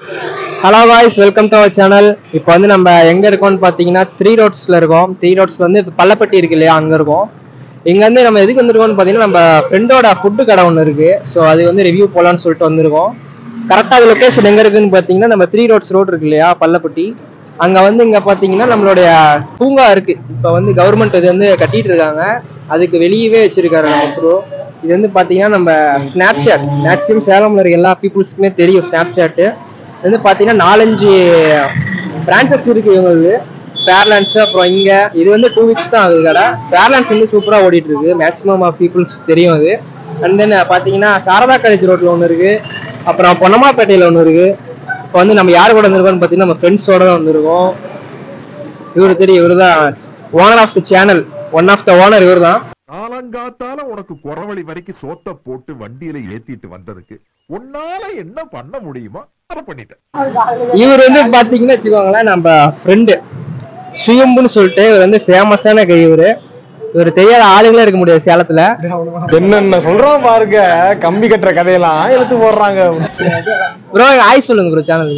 Hello voice welcome to our channel இப்போ வந்து நம்ம எங்க இருக்கோம்னு பார்த்தீங்கன்னா த்ரீ ரோட்ஸ்ல இருக்கோம் த்ரீ ரோட்ஸ் வந்து இப்போ பள்ளப்பட்டி இருக்கு இல்லையா அங்க இருக்கோம் இங்க வந்து நம்ம எதுக்கு வந்திருக்கோம்னு பார்த்தீங்கன்னா நம்ம ஃப்ரெண்டோட ஃபுட்டு கடை ஒன்று இருக்கு ஸோ அது வந்து ரிவ்யூ போலான்னு சொல்லிட்டு வந்திருக்கோம் கரெக்டாக அது லொக்கேஷன் எங்க இருக்குன்னு பார்த்தீங்கன்னா நம்ம த்ரீ ரோட்ஸ் ரோட் இருக்கு இல்லையா பள்ளப்பட்டி அங்க வந்து இங்க பாத்தீங்கன்னா நம்மளுடைய பூங்கா இருக்கு இப்போ வந்து கவர்மெண்ட் இது வந்து கட்டிட்டு இருக்காங்க அதுக்கு வெளியவே வச்சிருக்காரு நம்ம ப்ரோ இது வந்து பாத்தீங்கன்னா நம்ம ஸ்னாப் சாட் மேக்ஸிமம் சேலம்ல இருக்க எல்லா பீப்புள்ஸ்க்குமே தெரியும் ஸ்னாப் சாட்டு இது வந்து பாத்தீங்கன்னா நாலஞ்சு பிரான்ச்சஸ் இருக்கு இவங்களுக்கு ஃபேர்லாண்ட்ஸ் அப்புறம் இங்க இது வந்து டூ வீக்ஸ் தான் ஆகுது கடை ஃபேர்லாண்ட்ஸ் வந்து சூப்பரா ஓடிட்டு இருக்கு மேக்ஸிமம் ஆஃப் பீப்புள்ஸ் தெரியும் அது அண்ட் தென் பாத்தீங்கன்னா சாரதா காலேஜ் ரோட்ல ஒன்று இருக்கு அப்புறம் பொன்னமாப்பேட்டையில ஒன்று இருக்கு இப்போ வந்து நம்ம யார் கூட வந்திருக்கோம்னு பார்த்தீங்கன்னா நம்ம ஃப்ரெண்ட்ஸோட தான் வந்திருக்கோம் இவரு தெரியும் இவரு தான் owner of the channel one of the owner இவர் தான் காலங்காத்தால உனக்கு குறவழி வரைக்கும் சோத்த போட்டு வண்டியில ஏத்திட்டு வந்ததுக்கு உன்னால என்ன பண்ண முடியுமோ அதை பண்ணிட்டேன் இவர் வந்து பாத்தீங்கன்னா வச்சுக்கோங்களேன் நம்ம ஃப்ரெண்டு சுயம்புன்னு சொல்லிட்டு இவர் வந்து ஃபேமஸான கை இவரு இவர் தெரியாத ஆளுங்களே இருக்க முடியாது சேலத்துல என்னென்ன சொல்றோம் பாருங்க கம்பி கட்டுற கதையெல்லாம் எடுத்து போடுறாங்க ப்ரோ ஆய் சொல்லுங்க ப்ரோ சேனல்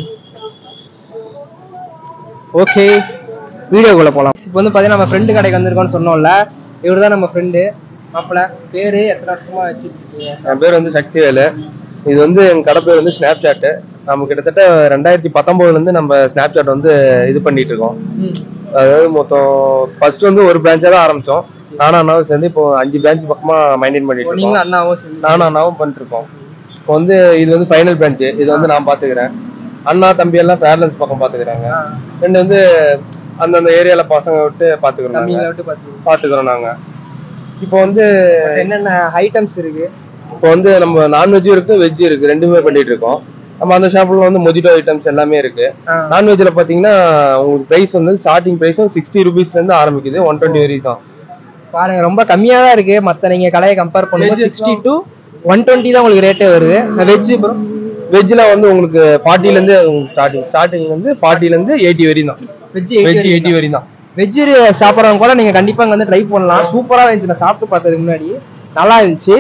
ஓகே வீடியோக்குள்ள போலாம் இப்போ வந்து பாத்தீங்கன்னா நம்ம ஃப்ரெண்டு கடைக்கு வந்திருக்கோம்னு சொன்னோம்ல இவர் தான் நம்ம ஃப்ரெண்டு மாப்பிள பேரு எத்தனை வருஷமா வச்சுருக்கீங்க என் பேர் வந்து சக்திவேலு இது வந்து எங்க கடை பேர் வந்து ஸ்னாப் சாட் நம்ம கிட்டத்தட்ட ரெண்டாயிரத்தி பத்தொன்பதுல இருந்து நம்ம ஸ்னாப் சாட் வந்து இது பண்ணிட்டு இருக்கோம் அதாவது மொத்தம் ஃபர்ஸ்ட் வந்து ஒரு பிரான்ச்சா தான் ஆரம்பிச்சோம் நானும் அண்ணாவும் சேர்ந்து இப்போ அஞ்சு பிரான்ச் பக்கமா மெயின்டைன் பண்ணிட்டு இருக்கோம் நீங்களும் அண்ணாவும் சேர்ந்து நானும் அண்ணாவும் பண்ணிட்டு இருக்கோம் இப்போ வந்து இது வந்து ஃபைனல் பிரான்ச் இது வந்து நான் பாத்துக்கிறேன் அண்ணா தம்பி எல்லாம் பேரலன்ஸ் பக்கம் பாத்துக்கிறாங்க ரெண்டு வந்து அந்தந்த ஏரியால பசங்க விட்டு பாத்துக்கிறோம் தம்பிங்களை நாங்க. விட்டு பாத்தீங்க பாத்துக்கிறோம் நாங்க இப்போ வந்து என்னென்ன ஐட்டம்ஸ் இருக்கு இப்போ வந்து நம்ம நான்வெஜ்ஜும் இருக்கு வெஜ் இருக்கு ரெண்டுமே பண்ணிட்டு இருக்கோம் நம்ம அந்த ஷாப்ல வந்து மொஜிட்டோ ஐட்டம்ஸ் எல்லாமே இருக்கு ஆ. நான்வெஜ்ல பாத்தீங்கன்னா உங்களுக்கு பிரைஸ் வந்து ஸ்டார்டிங் பிரைஸும் சிக்ஸ்டி ருபீஸ்ல இருந்து ஆரம்பிக்குது ஒன் டுவெண்ட்டி வரைக்கும் தான் பாருங்க ரொம்ப கம்மியா தான் இருக்கு மத்த நீங்க கடையை கம்பேர் பண்ணும்போது சிக்ஸ்டி டு ஒன் டுவெண்ட்டி தான் உங்களுக்கு ரேட்டே வருது வெஜ் ப்ரோ வெஜ்ல வந்து உங்களுக்கு ஃபார்ட்டில இருந்து ஸ்டார்டிங் ஸ்டார்டிங் வந்து ஃபார்ட்டில இருந்து எயிட்டி வரையும் தான் வெஜ் வெஜ் எயிட்டி வரையும் தான் வெஜ் சாப்பிட்றவங்க கூட நீங்க கண்டிப்பா இங்க வந்து ட்ரை பண்ணலாம் சூப்பரா இருந்துச்சு நான் சாப்பிட்டு பார்த்ததுக்கு முன்னாடி நல்லா இருந்துச்சு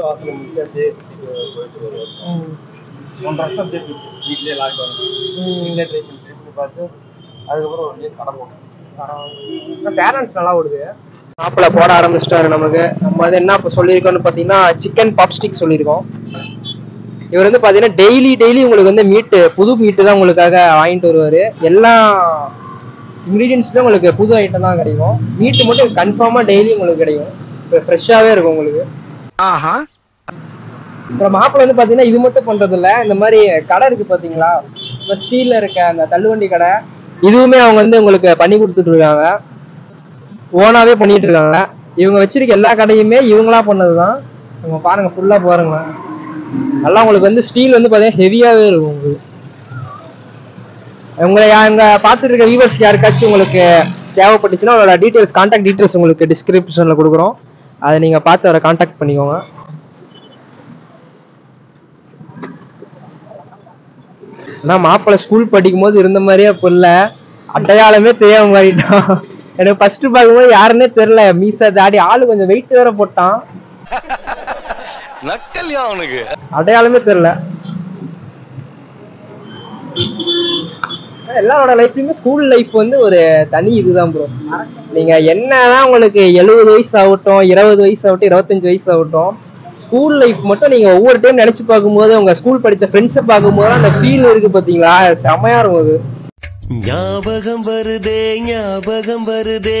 ஒன்றரை வருஷம் அப்படியே போச்சு வீட்லயே லாக்டவுன் வீட்லயே ட்ரை பண்ணி ட்ரை பண்ணி பார்த்து அதுக்கப்புறம் ஒரு கடை போட்டோம் பேரண்ட்ஸ் நல்லா ஓடுது சாப்பிட போட ஆரம்பிச்சிட்டாரு நமக்கு நம்ம வந்து என்ன இப்போ சொல்லியிருக்கோம்னு பார்த்தீங்கன்னா சிக்கன் பாப்ஸ்டிக் சொல்லியிருக்கோம் இவர் வந்து பார்த்தீங்கன்னா டெய்லி டெய்லி உங்களுக்கு வந்து மீட்டு புது மீட்டு தான் உங்களுக்காக வாங்கிட்டு வருவார் எல்லா இன்க்ரீடியன்ஸுமே உங்களுக்கு புது ஐட்டம் தான் கிடைக்கும் மீட்டு மட்டும் கன்ஃபார்மாக டெய்லி உங்களுக்கு கிடைக்கும் இப்போ ஃப்ரெஷ்ஷாகவே இருக்கும் உங்களுக்கு ஆஹா அப்புறம் மாப்பிள்ளை வந்து பார்த்தீங்கன்னா இது மட்டும் பண்றது இல்ல இந்த மாதிரி கடை இருக்கு பார்த்தீங்களா இப்போ ஸ்டீல்ல இருக்க அந்த தள்ளுவண்டி கடை இதுவுமே அவங்க வந்து உங்களுக்கு பண்ணி கொடுத்துட்டு இருக்காங்க ஓனாவே பண்ணிட்டு இருக்காங்க இவங்க வச்சிருக்க எல்லா கடையுமே இவங்களா பண்ணதுதான் இவங்க பாருங்க ஃபுல்லா பாருங்க நல்லா உங்களுக்கு வந்து ஸ்டீல் வந்து பார்த்தீங்கன்னா ஹெவியாவே இருக்கும் உங்களுக்கு உங்களை அங்க பார்த்துட்டு இருக்க வியூவர்ஸ் யாருக்காச்சும் உங்களுக்கு தேவைப்பட்டுச்சுன்னா அவரோட டீடைல்ஸ் கான்டாக்ட் டீடைல்ஸ் உங்களுக்கு டிஸ்கிரிப்ஷன்ல கொடுக்குறோம் அதை நீங்க பார்த்து அவரை கான்டாக்ட் பண்ணிக்கோங்க ஆனா மாப்பிள்ளை ஸ்கூல் படிக்கும் போது இருந்த மாதிரியே இப்ப இல்ல அடையாளமே தெரியாம மாறிட்டான் எனக்கு ஃபர்ஸ்ட் பார்க்கும்போது யாருன்னே தெரியல மீசா தாடி ஆளு கொஞ்சம் வெயிட் வேற போட்டான் நக்கல்யா அவனுக்கு அடையாளமே தெரியல எல்லாரோட லைஃப்லயுமே ஸ்கூல் லைஃப் வந்து ஒரு தனி இதுதான் ப்ரோ நீங்க என்னதான் உங்களுக்கு எழுபது வயசு ஆகட்டும் இருபது வயசு ஆகட்டும் இருபத்தஞ்சு வயசு ஆகட்டும் ஸ்கூல் லைஃப் மட்டும் நீங்க ஒவ்வொரு டைம் நினைச்சு பார்க்கும்போது உங்க ஸ்கூல் படிச்ச ஃப்ரெண்ட்ஸை பார்க்கும்போது அந்த ஃபீல் இருக்கு பாத்தீங்களா செமையா இருக்கும் அது ஞாபகம் வருதே ஞாபகம் வருதே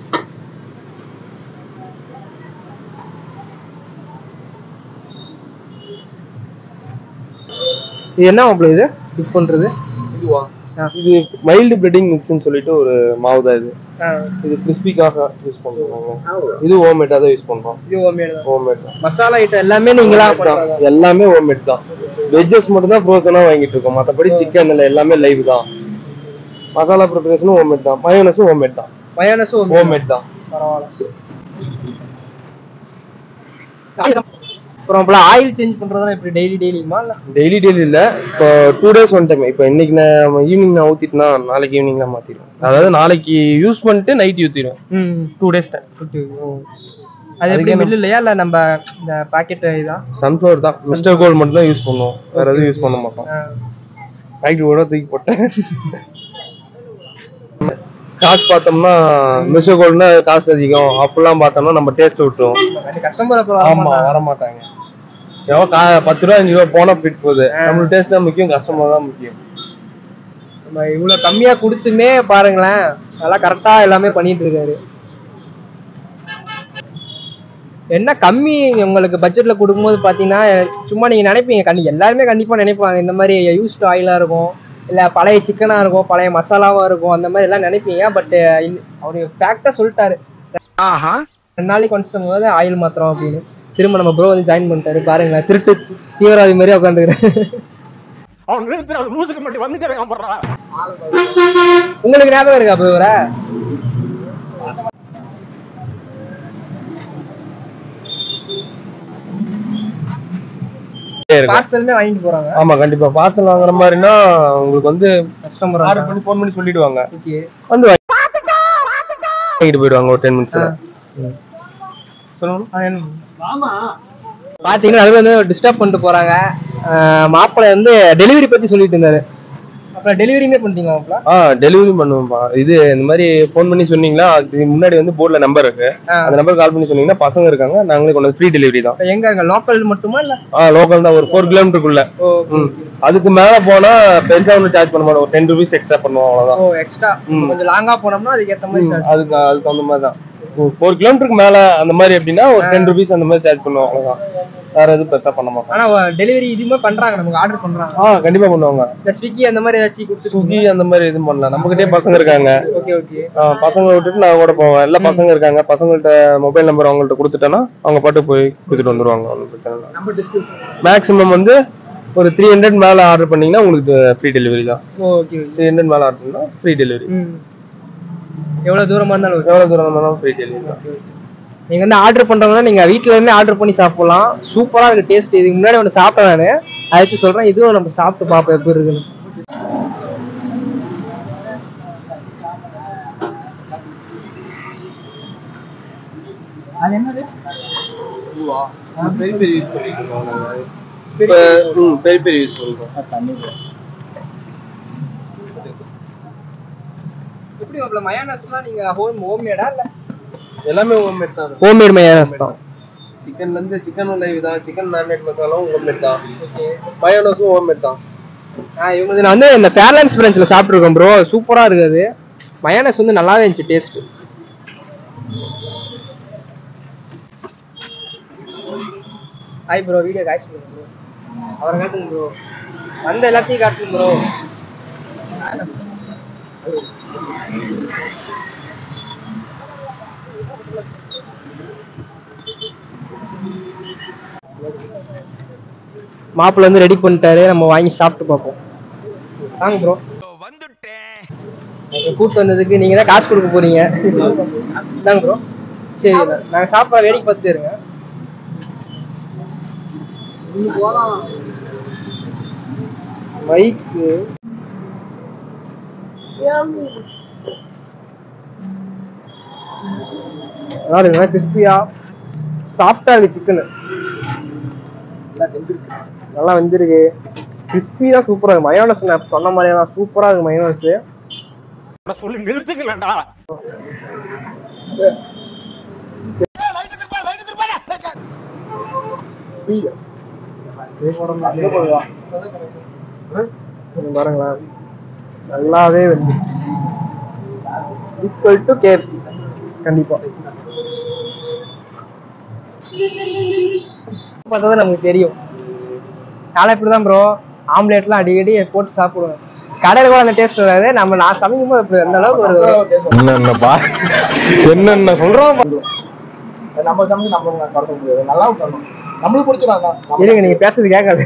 இது என்ன மாப்பிள்ள இது டிப் பண்றது இதுவா ஆ. இது மைல்டு பிரெட்டிங் மிக்ஸ்னு சொல்லிட்டு ஒரு மாவு தான் இது இது கிறிஸ்பிக்காக யூஸ் பண்றோம் இது ஹோம்மேட்டா தான் யூஸ் பண்றோம் இது homemade தான். ஹோம்மேட் தான் மசாலா ஐட்டம் எல்லாமே நீங்களா பண்றதா எல்லாமே ஹோம்மேட் தான் வெஜ்ஜஸ் மட்டும் தான் ஃப்ரோசனா வாங்கிட்டு இருக்கோம் மத்தபடி சிக்கன் இல்ல எல்லாமே லைவ் தான் மசாலா ப்ரிப்பரேஷனும் ஹோம்மேட் தான் மயோனஸும் ஹோம்மேட் தான் மயோனஸும் ஹோம்மேட் தான் பரவாயில்ல அப்புறம் அப்பலாம் ஆயில் சேஞ்ச் பண்றதுனா இப்படி டெய்லி டெய்லியுமா இல்ல டெய்லி டெய்லி இல்ல இப்போ டூ டேஸ் ஒன் டைம் இப்போ இன்னைக்கு நான் ஈவினிங் நான் ஊத்திட்டுனா நாளைக்கு ஈவினிங் நான் மாத்திடுவேன் அதாவது நாளைக்கு யூஸ் பண்ணிட்டு நைட் ஊத்திடுவேன் ம் டூ டேஸ் டைம் ஓகே அது எப்படி மில்லு இல்லையா இல்ல நம்ம இந்த பாக்கெட் இதா சன்ஃப்ளவர் தான் மிஸ்டர் கோல்ட் மட்டும் தான் யூஸ் பண்ணுவோம் வேற எதுவும் யூஸ் பண்ண மாட்டோம் ஆ. பாக்கெட் கூட தூக்கி போட்டேன் காசு பார்த்தோம்னா மிஷோ கோல்ட்னா காசு அதிகம் அப்படிலாம் பார்த்தோம்னா நம்ம டேஸ்ட் விட்டுரும் கஸ்டமர் ஆமா வர மாட்டாங்க எவ்வளோ கா பத்து ரூபா அஞ்சு ரூபா போனா போயிட்டு போகுது நம்மளுக்கு டேஸ்ட் தான் முக்கியம் கஸ்டமர் தான் முக்கியம் நம்ம இவ்வளவு கம்மியா கொடுத்துமே பாருங்களேன் நல்லா கரெக்டா எல்லாமே பண்ணிட்டு இருக்காரு என்ன கம்மி உங்களுக்கு பட்ஜெட்ல கொடுக்கும்போது பாத்தீங்கன்னா சும்மா நீங்க நினைப்பீங்க கண்டி எல்லாருமே கண்டிப்பா நினைப்பாங்க இந்த மாதிரி யூஸ்டு ஆயிலா இருக்கும் இல்ல பழைய சிக்கனா இருக்கும் பழைய மசாலாவா இருக்கும் அந்த மாதிரி எல்லாம் நினைப்பீங்க பட் அவரு ஃபேக்டா சொல்லிட்டாரு ரெண்டு நாளைக்கு கொஞ்சம் போது ஆயில் மாத்திரம் அப்படின்னு திரும்ப நம்ம ப்ரோ வந்து ஜாயின் பண்ணிட்டாரு பாருங்களேன் திருட்டு தீவிரவாதி மாதிரி உட்காந்துக்கிறேன் அவன் நிறுத்தி அது லூசுக்கு மட்டும் வந்துட்டே இருக்கான் போடுறா உங்களுக்கு ஞாபகம் இருக்கா ப்ரோ இவரை பார்சலுமே வாங்கிட்டு போறாங்க ஆமா கண்டிப்பா பார்சல் வாங்குற மாதிரினா உங்களுக்கு வந்து கஸ்டமர் ஆர்டர் பண்ணி ஃபோன் பண்ணி சொல்லிடுவாங்க ஓகே வந்து வாங்கிட்டு போயிடுவாங்க ஒரு டென் மினிட்ஸ்ல சொல்லணும் பாத்தீங்கன்னா நடுவில் வந்து டிஸ்டர்ப் பண்ணிட்டு போறாங்க ஆஹ் மாப்பிள்ளை வந்து டெலிவரி பத்தி சொல்லிட்டு இருந்தாரு அப்புறம் டெலிவரியுமே பண்ணிட்டீங்களா மாப்பிள்ள ஆ டெலிவரி பண்ணுவோம்ப்பா இது இந்த மாதிரி ஃபோன் பண்ணி சொன்னீங்களா அதுக்கு முன்னாடி வந்து போர்ட்ல நம்பர் இருக்கு ஆ. அந்த நம்பர் கால் பண்ணி சொன்னீங்கன்னா பசங்க இருக்காங்க நாங்களே கொண்டு ஃப்ரீ டெலிவரி தான் இப்ப எங்க அங்க லோக்கல் மட்டுமா இல்ல ஆ லோக்கல் தான் ஒரு ஃபோர் கிலோமீட்டருக்குள்ள ஓ ம் அதுக்கு மேல போனா பெருசா ஒன்றும் சார்ஜ் பண்ண மாட்டோம் ஒரு டென் ருபீஸ் எக்ஸ்ட்ரா பண்ணுவோம் அவ்வளவுதான் ஓ எக்ஸ்ட்ரா ம். கொஞ்சம் லாங்கா போனோம்னா அதுக்கு ஏத்த மாதிரி ம், charge. அதுக்கு அதுக்கு தகுந்த மாதிரி தான் ஃபோர் கிலோமீட்டருக்கு மேல அந்த மாதிரி எப்படின்னா ஒரு டென் ருபீஸ் அந்த மாதிரி சார்ஜ் பண்ணுவோம் அவ்வளவுதான் வேற எதுவும் பெருசா பண்ண மாட்டோம் ஆனா டெலிவரி இதுவுமே பண்றாங்க நமக்கு ஆர்டர் பண்றாங்க ஆ கண்டிப்பா பண்ணுவாங்க இந்த ஸ்விக்கி அந்த மாதிரி ஏதாச்சும் கொடுத்துருக்கீங்க ஸ்விக்கி அந்த மாதிரி எதுவும் பண்ணலாம் நம்மகிட்டே பசங்க இருக்காங்க ஓகே ஓகே ஆ, பசங்களை விட்டுட்டு நான் கூட போவேன் எல்லா பசங்க இருக்காங்க பசங்கள்ட்ட மொபைல் நம்பர் அவங்கள்ட்ட கொடுத்துட்டேன்னா அவங்க பாட்டு போய் கொடுத்துட்டு வந்துருவாங்க ஒன்றும் பிரச்சனை இல்லை நம்ம டிஸ்கிரிப்ஷன் மேக்ஸிமம் வந்து ஒரு த்ரீ ஹண்ட்ரட் மேல ஆர்டர் பண்ணீங்கன்னா உங்களுக்கு ஃப்ரீ டெலிவரி தான் ஓகே ஓகே த்ரீ ஹண்ட்ரட் மேல ஆர்டர் பண்ணா ஃப்ரீ டெலிவரி ம் எவ்வளவு தூரமா இருந்தாலும் okay. எவ்வளவு தூரம் இருந்தாலும் ஃப்ரீ டெலிவரி தான் நீங்க வந்து ஆர்டர் பண்றவங்கன்னா நீங்க வீட்ல இருந்தே ஆர்டர் பண்ணி சாப்பிடலாம் சூப்பரா இருக்கு டேஸ்ட் இதுக்கு முன்னாடி ஒன்று சாப்பிட்டேன் நானு அதை வச்சு சொல்றேன் இதுவும் நம்ம சாப்பிட்டு பார்ப்போம் எப்படி இருக்குன்னு அது என்னது பெரிய பெரிய யூஸ் பண்ணிட்டு இருக்கோம் நாங்க. இப்ப, ம், பெரிய பெரிய யூஸ் பண்ணிருக்கோம் எப்படி உங்களை மயானஸ்லாம் நீங்க ஹோம் ஹோம் மேடா இல்ல எல்லாமே ஹோம்மேட் தான் ஹோம் மேட் மயானஸ் தான் சிக்கன்ல இருந்து சிக்கன் லைவ் தான் சிக்கன் மேரினேட் மசாலாவும் ஹோம்மேட் தான் மயோனஸும் ஹோம்மேட் தான் ஆ இவங்க நான் வந்து இந்த ஃபேர்லான்ஸ் பிரான்ச்ல சாப்பிட்ருக்கேன் ப்ரோ சூப்பரா இருக்கு அது மயானஸ் வந்து நல்லாவே இருந்துச்சு டேஸ்ட் ஹாய் ப்ரோ வீடியோ காய்ச்சி ப்ரோ அவரை காட்டுங்க ப்ரோ வந்த எல்லாத்தையும் காட்டுங்க ப்ரோ மாப்பிள்ள வந்து ரெடி பண்ணிட்டாரு நம்ம வாங்கி சாப்பிட்டு பார்ப்போம் வாங்க ப்ரோ கூட்டு வந்ததுக்கு நீங்க தான் காசு கொடுக்க போறீங்க இந்தாங்க ப்ரோ சரி நா- நாங்க சாப்பிட வேடிக்கை பார்த்துட்டு இருங்க மைக்கு நல்லா இருக்குங்க கிறிஸ்பியா சாஃப்டா இருக்கு சிக்கன் நல்லா வெந்திருக்கு கிறிஸ்பி தான் சூப்பரா இருக்கு மயோனஸ் நான் சொன்ன மாதிரியே தான் சூப்பரா இருக்கு மயோனஸ் சொல்லி நிறுத்துக்கலடா பாருங்களேன் நல்லாவே வந்து ஈக்குவல் டு கேஎஃப்சி கண்டிப்பா பார்த்தா தான் நமக்கு தெரியும் நாளை இப்படிதான் ப்ரோ ஆம்லேட்லாம் அடிக்கடி போட்டு சாப்பிடுவேன் கடையில் கூட அந்த டேஸ்ட் வராது நம்ம நான் சமைக்கும் போது இப்படி அந்த அளவுக்கு ஒரு என்னென்னப்பா என்னென்ன சொல்றான் பாரு. நம்ம சமைச்சு நம்ம கடத்த முடியாது நல்லா பண்ணணும் நம்மளுக்கு பிடிச்சிடாங்க இருங்க நீங்க பேசுறது கேட்காது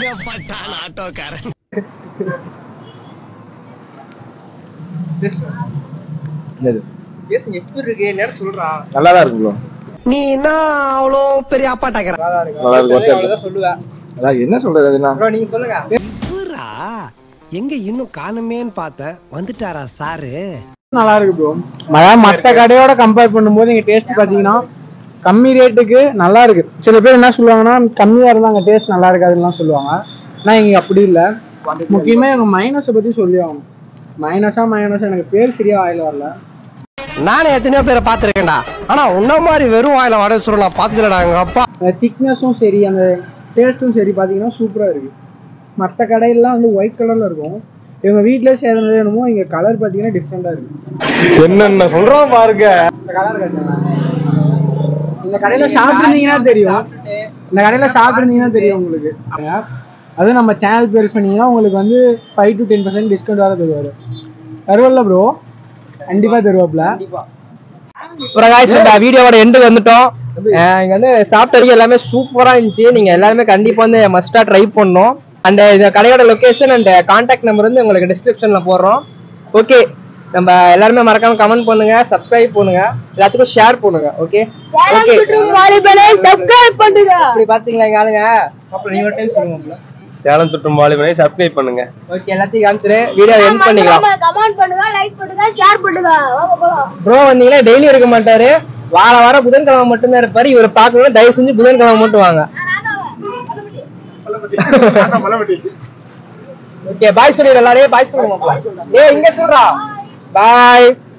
பேசுங்க எப்படி இருக்கு நேரம் சொல்றான் நல்லா தான் இருக்கு bro. நீ என்ன அவ்வளோ பெரிய அப்பாட்டாக்கிற நல்லா இருக்கு நல்லா இருக்கு, okay. அவ்வளவுதான் சொல்லுவேன் அதான் என்ன சொல்றது அதுனா ப்ரோ நீங்க சொல்லுங்க புறா எங்க இன்னும் காணுமேன்னு பார்த்தேன் வந்துட்டாரா சாரு நல்லா இருக்கு ப்ரோ அதாவது மற்ற கடையோட கம்பேர் பண்ணும்போது இங்க டேஸ்ட் பாத்தீங்கன்னா கம்மி ரேட்டுக்கு நல்லா இருக்கு சில பேர் என்ன சொல்லுவாங்கன்னா கம்மியா இருந்தா அங்க டேஸ்ட் நல்லா இருக்காதுன்னு சொல்லுவாங்க ஆனா இங்க அப்படி இல்ல முக்கியமா எங்க மைனஸை பத்தி சொல்லி ஆகணும் மைனஸா மைனஸா எனக்கு பேர் சரியா வாயில வரல நானே எத்தனையோ பேரை பார்த்திருக்கேன்டா ஆனா உன்ன மாதிரி வெறும் வாயில வடை சுருள் நான் பார்த்ததுலடா எங்க அப்பா அந்த திக்னஸும் சரி அந்த டேஸ்ட்டும் சரி பாத்தீங்கன்னா சூப்பரா இருக்கு மற்ற கடையிலாம் வந்து ஒயிட் கலர்ல இருக்கும் இவங்க வீட்லயே சேர்ந்தது வேணுமோ இங்க கலர் பாத்தீங்கன்னா டிஃப்ரெண்டா இருக்கு என்னென்ன சொல்றான் பாருங்க இந்த கலர் இந்த கடையில சாப்பிட்டுருந்தீங்கன்னா தெரியும் இந்த கடையில சாப்பிட்டுருந்தீங்கன்னா தெரியும் உங்களுக்கு அதுவும் நம்ம சேனல் பேர் சொன்னீங்கன்னா உங்களுக்கு வந்து five to ten percent discount வர தருவாரு தருவல்ல ப்ரோ கண்டிப்பா தருவாப்ல அப்புறம் guys, இந்த வீடியோவோட எண்டு வந்துட்டோம் அஹ் இங்க வந்து சாப்பிட்ட வரைக்கும் எல்லாமே சூப்பரா இருந்துச்சு நீங்க எல்லாருமே கண்டிப்பா வந்து மஸ்டா ட்ரை பண்ணணும் அண்ட் இந்த கடையோட லொகேஷன் அண்ட் கான்டாக்ட் நம்பர் வந்து உங்களுக்கு டிஸ்கிரிப்ஷன்ல போடுறோம் ஓகே நம்ம எல்லாருமே மறக்காம கமெண்ட் பண்ணுங்க சப்ஸ்கிரைப் பண்ணுங்க எல்லாத்துக்கும் ஷேர் பண்ணுங்க ஓகே ஓகே சப்ஸ்கிரைப் பண்ணுங்க இப்படி பாத்தீங்களா எங்க ஆளுங்க அப்புறம் நீங்க ஒரு டைம் சொல்லுங்க சேலம் சுற்றும் வாலிபனை சப்ஸ்கிரைப் பண்ணுங்க ஓகே எல்லாத்தையும் காமிச்சிரு வீடியோ எண்ட் பண்ணிக்கலாம் கமெண்ட் பண்ணுங்க லைக் பண்ணுங்க ஷேர் பண்ணுங்க வாங்க போலாம் ப்ரோ வந்தீங்கன்னா டெய்லி இருக்க மாட்டாரு வார வாரம் புதன்கிழமை மட்டும்தான் இருப்பாரு இவரை பார்க்கணும்னா தயவு செஞ்சு புதன்கிழமை மட்டும் வாங்க ஓகே பாய் சொல்லிடு எல்லாரையும் பாய் சொல்லுங்க ஏ இங்க சொல்றா பாய்